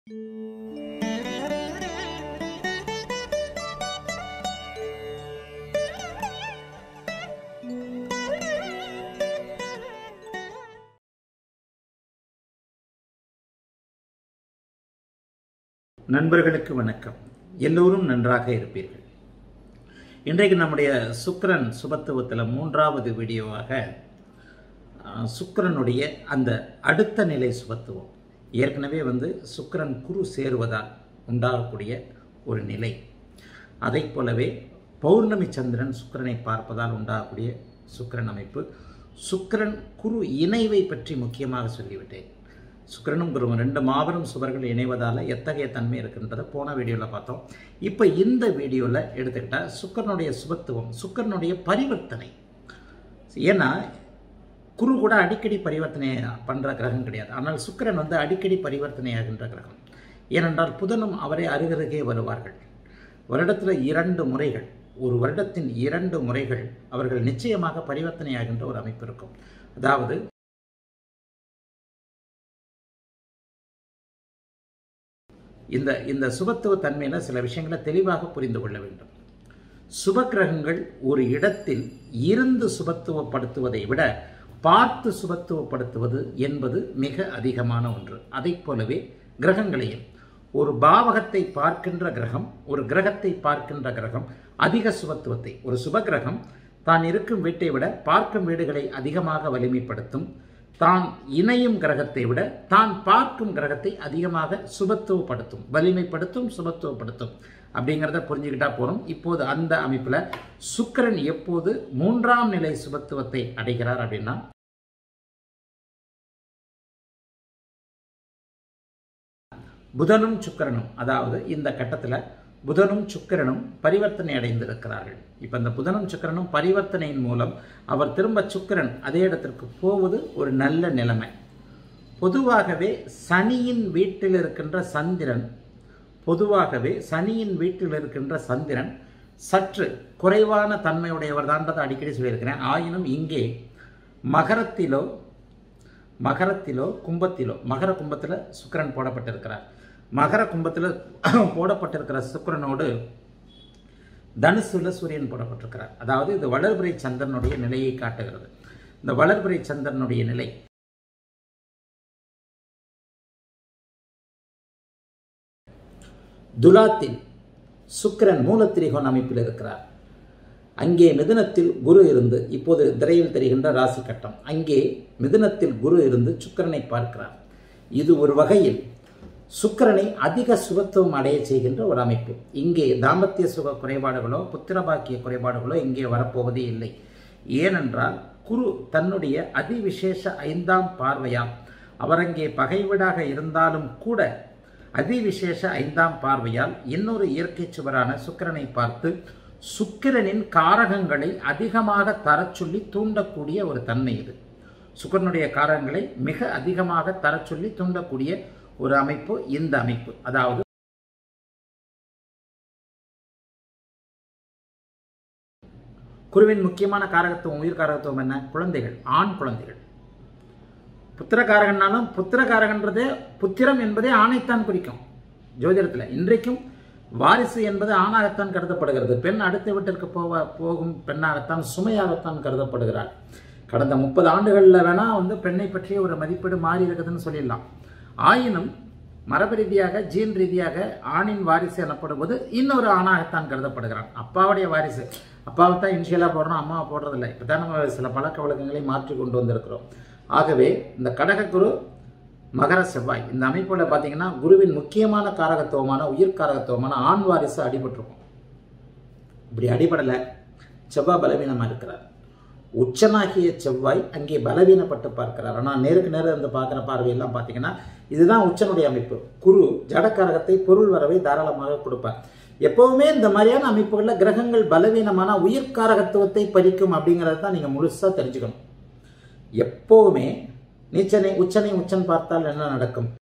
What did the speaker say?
நண்பர்களுக்கு வணக்கம் எல்லோரும் நன்றாக இருப்பீர்கள் இன்றைக்கு நம்முடைய சுக்கிரன் சுபத்துவத்தில் மூன்றாவது வீடியோவாக அஹ், சுக்கிரனுடைய அந்த அடுத்த நிலை சுபத்துவம் ஏற்கனவே வந்து சுக்கிரன் குரு சேருவதால் உண்டாகக்கூடிய ஒரு நிலை அதைப் போலவே பௌர்ணமி சந்திரன் சுக்கிரனை பார்ப்பதால் உண்டாகக்கூடிய சுக்கிரன் அமைப்பு சுக்கிரன் குரு இணைவை பற்றி முக்கியமாக சொல்லிவிட்டேன் சுக்கிரனும் குருவும் ரெண்டு மாபெரும் சுவர்கள் இணைவதால் எத்தகைய தன்மை இருக்குன்றதை போன வீடியோவில் பார்த்தோம் இப்போ இந்த வீடியோவில் எடுத்துக்கிட்டால் சுக்கிரனுடைய சுபத்துவம் சுக்கிரனுடைய பரிவர்த்தனை ஏன்னா குரு கூட அடிக்கடி பரிவர்த்தனை பண்ணுற கிரகம் கிடையாது ஆனால் சுக்கிரன் வந்து அடிக்கடி பரிவர்த்தனை ஆகின்ற கிரகம் ஏனென்றால் புதனும் அவரை அருகருகே வருவார்கள் வருடத்தில் இரண்டு முறைகள் ஒரு வருடத்தின் இரண்டு முறைகள் அவர்கள் நிச்சயமாக பரிவர்த்தனை ஆகின்ற ஒரு அமைப்பு இருக்கும் அதாவது இந்த இந்த சுபத்துவ தன்மையில் சில விஷயங்களை தெளிவாக புரிந்து கொள்ள வேண்டும் சுப கிரகங்கள் ஒரு இடத்தில் இருந்து சுபத்துவப்படுத்துவதை விட பார்த்து சுபத்துவப்படுத்துவது என்பது மிக அதிகமான ஒன்று அதைப் போலவே கிரகங்களையும் ஒரு பாவகத்தை பார்க்கின்ற கிரகம் ஒரு கிரகத்தை பார்க்கின்ற கிரகம் அதிக சுபத்துவத்தை ஒரு சுப கிரகம் தான் இருக்கும் வீட்டை விட பார்க்கும் வீடுகளை அதிகமாக வலிமைப்படுத்தும் தான் இணையும் கிரகத்தை விட தான் பார்க்கும் கிரகத்தை அதிகமாக சுபத்துவப்படுத்தும் வலிமைப்படுத்தும் சுபத்துவப்படுத்தும் அப்படிங்கிறத புரிஞ்சுக்கிட்டா போறோம் இப்போது அந்த அமைப்பில் சுக்கிரன் எப்போது மூன்றாம் நிலை சுபத்துவத்தை அடைகிறார் அப்படின்னா புதனும் சுக்கிரனும் அதாவது இந்த கட்டத்தில் புதனும் சுக்கிரனும் பரிவர்த்தனை அடைந்திருக்கிறார்கள் இப்போ இந்த புதனும் சுக்கிரனும் பரிவர்த்தனையின் மூலம் அவர் திரும்ப சுக்கிரன் அதே இடத்திற்கு போவது ஒரு நல்ல நிலைமை பொதுவாகவே சனியின் வீட்டில் இருக்கின்ற சந்திரன் பொதுவாகவே சனியின் வீட்டில் இருக்கின்ற சந்திரன் சற்று குறைவான தன்மையுடையவர் தான்றதை அடிக்கடி சொல்லியிருக்கிறேன் ஆயினும் இங்கே மகரத்திலோ மகரத்திலோ கும்பத்திலோ மகர கும்பத்தில் சுக்கிரன் போடப்பட்டிருக்கிறார் மகர கும்பத்தில் போடப்பட்டிருக்கிற சுக்கிரனோடு தனுசுல சூரியன் போடப்பட்டிருக்கிறார் அதாவது இது வளர்பிறை சந்திரனுடைய நிலையை காட்டுகிறது இந்த வளர்பிறை சந்திரனுடைய நிலை துலாத்தில் சுக்கிரன் மூலத்திரிகோண அமைப்பில் இருக்கிறார் அங்கே மிதுனத்தில் குரு இருந்து இப்போது திரையில் தெரிகின்ற ராசி கட்டம் அங்கே மிதுனத்தில் குரு இருந்து சுக்கிரனை பார்க்கிறார் இது ஒரு வகையில் சுக்கிரனை அதிக சுபத்துவம் அடைய செய்கின்ற ஒரு அமைப்பு இங்கே தாம்பத்திய சுக குறைபாடுகளோ புத்திரபாக்கிய குறைபாடுகளோ இங்கே வரப்போவதே இல்லை ஏனென்றால் குரு தன்னுடைய அதிவிசேஷ ஐந்தாம் பார்வையால் அவர் அங்கே பகைவீடாக இருந்தாலும் கூட அதிவிசேஷ ஐந்தாம் பார்வையால் இன்னொரு இயற்கை சுவரான சுக்கிரனை பார்த்து சுக்கிரனின் காரகங்களை அதிகமாக தரச் சொல்லி தூண்டக்கூடிய ஒரு தன்மை இது சுக்கிரனுடைய காரகங்களை மிக அதிகமாக தரச் சொல்லி தூண்டக்கூடிய ஒரு அமைப்பு இந்த அமைப்பு அதாவது குருவின் முக்கியமான காரகத்துவம் உயிர் காரகத்துவம் என்ன குழந்தைகள் ஆண் குழந்தைகள் புத்திரகாரகன்னாலும் புத்திரகாரகன்றதே புத்திரம் என்பதே ஆணைத்தான் குறிக்கும் ஜோதிடத்தில் இன்றைக்கும் வாரிசு என்பது ஆணாகத்தான் கருதப்படுகிறது பெண் அடுத்த வீட்டிற்கு போக போகும் பெண்ணாகத்தான் சுமையாகத்தான் கருதப்படுகிறார் கடந்த முப்பது ஆண்டுகளில் வேணால் வந்து பெண்ணை பற்றிய ஒரு மதிப்பீடு மாறி இருக்குதுன்னு சொல்லிடலாம் ஆயினும் மரபு ரீதியாக ஜீன் ரீதியாக ஆணின் வாரிசு எனப்படுவது இன்னொரு ஆணாகத்தான் கருதப்படுகிறான் அப்பாவுடைய வாரிசு அப்பாவை தான் இனிஷியலாக போடுறோம் அம்மாவை போடுறதில்ல இப்போ தான் நம்ம சில பழக்க வழக்கங்களை மாற்றி கொண்டு வந்திருக்கிறோம் ஆகவே இந்த கடகக்குரு மகர செவ்வாய் இந்த அமைப்பில் பார்த்தீங்கன்னா குருவின் முக்கியமான காரகத்துவமான உயிர் காரகத்துவமான ஆண் வாரிசு அடிபட்டிருக்கும் இப்படி அடிபடலை செவ்வாய் பலவீனமாக இருக்கிறார் உச்சனாகிய செவ்வாய் அங்கே பலவீனப்பட்டு பார்க்கிறார் ஆனால் நேருக்கு நேரம் இருந்து பார்க்குற பார்வையெல்லாம் பார்த்தீங்கன்னா இதுதான் உச்சனுடைய அமைப்பு குரு ஜடக்காரகத்தை பொருள் வரவை தாராளமாக கொடுப்பார் எப்பவுமே இந்த மாதிரியான அமைப்புகளில் கிரகங்கள் பலவீனமான உயிர்காரகத்துவத்தை பறிக்கும் அப்படிங்கிறத தான் நீங்கள் முழுசாக தெரிஞ்சுக்கணும் எப்போவுமே நீச்சனை உச்சனை உச்சன் பார்த்தால் என்ன நடக்கும்